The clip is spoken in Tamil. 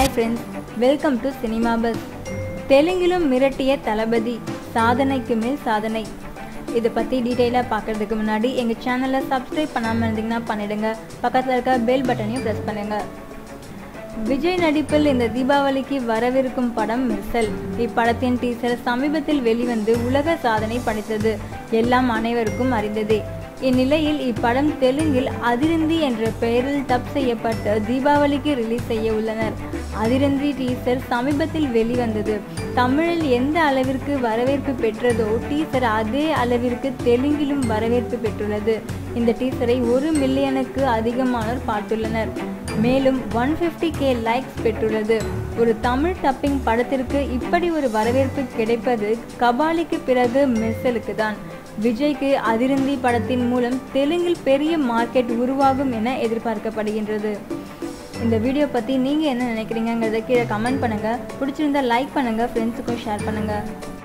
hi friends welcome to cinema buzz தெலுங்கிலும் மிரட்டிய தளபதி சாதனைக்கு மேல் சாதனை இதை பற்றி டீட்டெயிலாக பார்க்கறதுக்கு முன்னாடி எங்கள் சேனலை சப்ஸ்கிரைப் பண்ணாமல் இருந்தீங்கன்னா பண்ணிடுங்க பக்கத்தில் இருக்க பெல் பட்டனையும் ப்ரெஸ் பண்ணுங்கள் விஜய் நடிப்பில் இந்த தீபாவளிக்கு வரவிருக்கும் படம் மிர்சல் இப்படத்தின் டீசர் சமீபத்தில் வெளிவந்து உலக சாதனை படைத்தது எல்லாம் அனைவருக்கும் அறிந்ததே இந்நிலையில் இப்படம் தெலுங்கில் அதிரந்தி என்ற பெயரில் டப் செய்யப்பட்டு தீபாவளிக்கு ரிலீஸ் செய்ய உள்ளனர் அதிரந்தி டீசர் சமீபத்தில் வெளிவந்தது தமிழில் எந்த அளவிற்கு வரவேற்பு பெற்றதோ டீசர் அதே அளவிற்கு தெலுங்கிலும் வரவேற்பு பெற்றுள்ளது இந்த டீசரை ஒரு மில்லியனுக்கு அதிகமானோர் பார்த்துள்ளனர் மேலும் ஒன் ஃபிஃப்டி கே லைக்ஸ் பெற்றுள்ளது ஒரு தமிழ் டப்பிங் படத்திற்கு இப்படி ஒரு வரவேற்பு கிடைப்பது கபாலிக்கு பிறகு மெர்சலுக்கு தான் விஜய்க்கு அதிரந்தி படத்தின் மூலம் தெலுங்கில் பெரிய மார்க்கெட் உருவாகும் என எதிர்பார்க்கப்படுகின்றது இந்த வீடியோ பற்றி நீங்கள் என்ன நினைக்கிறீங்கிறத கீழே கமெண்ட் பண்ணுங்கள் பிடிச்சிருந்தா லைக் பண்ணுங்கள் ஃப்ரெண்ட்ஸுக்கும் ஷேர் பண்ணுங்கள்